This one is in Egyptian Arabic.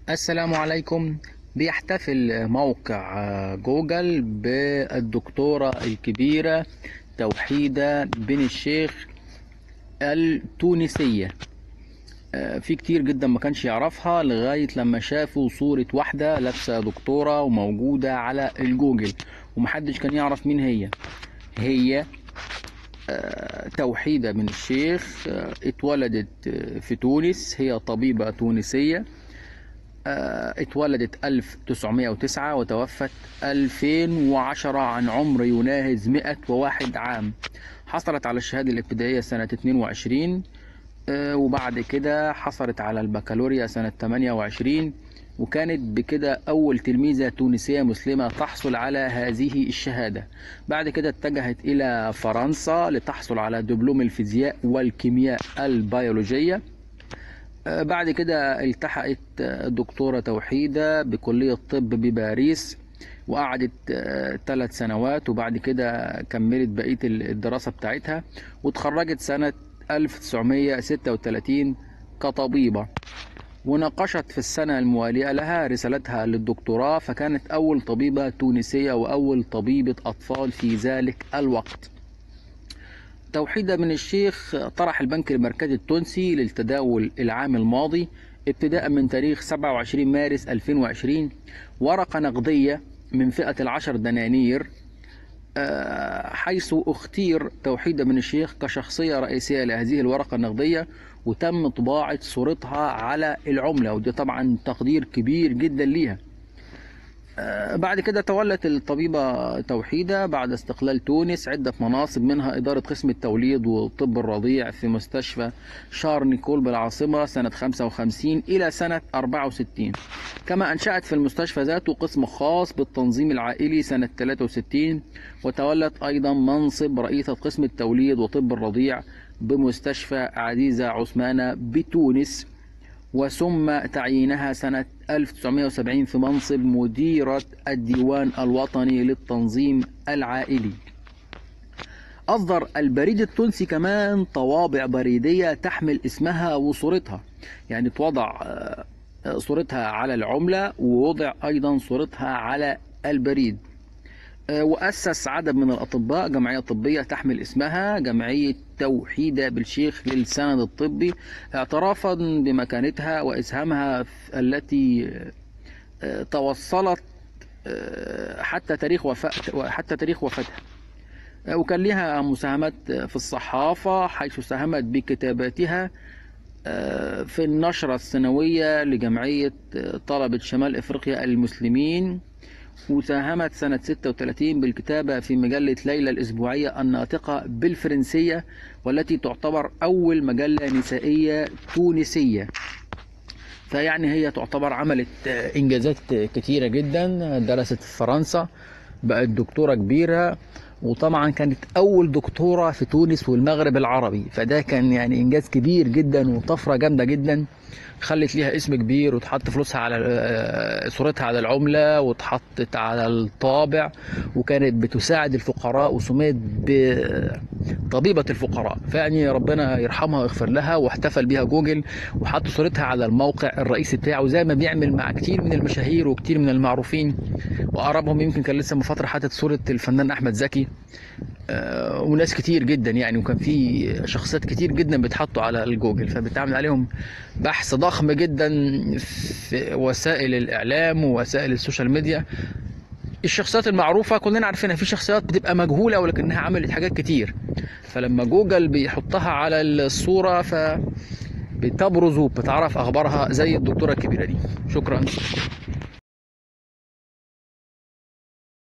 السلام عليكم بيحتفل موقع جوجل بالدكتورة الكبيرة توحيدة بن الشيخ التونسية آه، في كتير جدا ما كانش يعرفها لغاية لما شافوا صورة واحدة لابسة دكتورة وموجودة على الجوجل ومحدش كان يعرف مين هي هي آه، توحيدة بن الشيخ آه، اتولدت آه، في تونس هي طبيبة تونسية آه، اتولدت 1909 وتوفت 2010 عن عمر يناهز 101 عام حصلت على الشهادة الابتدائية سنة 22 آه، وبعد كده حصلت على البكالوريا سنة 28 وكانت بكده أول تلميذة تونسية مسلمة تحصل على هذه الشهادة بعد كده اتجهت إلى فرنسا لتحصل على دبلوم الفيزياء والكيمياء البيولوجية آه، بعد كده التحقت آه، الدكتورة توحيدة بكلية طب بباريس وقعدت ثلاث سنوات وبعد كده كملت بقية الدراسة بتاعتها وتخرجت سنة 1936 كطبيبة وناقشت في السنة الموالية لها رسالتها للدكتوراه فكانت أول طبيبة تونسية وأول طبيبة أطفال في ذلك الوقت توحيدة بن الشيخ طرح البنك المركزي التونسي للتداول العام الماضي ابتداء من تاريخ 27 مارس 2020 ورقة نقدية من فئة العشر دنانير آه، حيث اختير توحيدة بن الشيخ كشخصية رئيسية لهذه الورقة النقدية وتم طباعة صورتها على العملة ودي طبعا تقدير كبير جدا ليها آه، بعد كده تولت الطبيبة توحيدة بعد استقلال تونس عدة مناصب منها إدارة قسم التوليد والطب الرضيع في مستشفى شار نيكول بالعاصمة سنة 55 إلى سنة 64 كما أنشأت في المستشفى ذاته قسم خاص بالتنظيم العائلي سنة 63 وتولت أيضا منصب رئيسة قسم التوليد وطب الرضيع بمستشفى عزيزة عثمانة بتونس وثم تعيينها سنة 1970 في منصب مديرة الديوان الوطني للتنظيم العائلي أصدر البريد التونسي كمان طوابع بريدية تحمل اسمها وصورتها يعني توضع آه، آه، صورتها على العملة ووضع أيضا صورتها على البريد آه، وأسس عدد من الأطباء جمعية طبية تحمل اسمها جمعية توحيدة بالشيخ للسند الطبي اعترافا بمكانتها وإسهامها في- التي آه، توصلت آه، حتى تاريخ وفاة حتى تاريخ وفاتها آه، وكان لها مساهمات في الصحافة حيث ساهمت بكتاباتها آه، في النشرة السنوية لجمعية آه، طلبة شمال إفريقيا المسلمين وساهمت سنة 36 بالكتابة في مجلة ليلى الأسبوعية الناطقة بالفرنسية والتي تعتبر أول مجلة نسائية تونسية فيعني هي تعتبر عملت آه، إنجازات آه، كتيرة جدا درست في فرنسا بقت دكتورة كبيرة وطبعا كانت أول دكتورة في تونس والمغرب العربي فده كان يعني إنجاز كبير جدا وطفرة جامدة جدا خلت ليها اسم كبير وتحط فلوسها على آه، صورتها على العملة واتحطت على الطابع وكانت بتساعد الفقراء وسميت بطبيبة الفقراء فيعني ربنا يرحمها ويغفر لها واحتفل بها جوجل وحط صورتها على الموقع الرئيسي بتاعه زي ما بيعمل مع كتير من المشاهير وكتير من المعروفين وأقربهم يمكن كان لسه من فترة حاطط صورة الفنان أحمد زكي آه، وناس كتير جدا يعني وكان في شخصيات كتير جدا بيتحطوا على الجوجل فبتعمل عليهم بحث ضخم جدا في وسائل الإعلام ووسائل السوشيال ميديا الشخصيات المعروفة كلنا عارفينها في شخصيات بتبقى مجهولة ولكنها عملت حاجات كتير فلما جوجل بيحطها على الصورة ف بتبرز وبتعرف أخبارها زي الدكتورة الكبيرة دي شكرا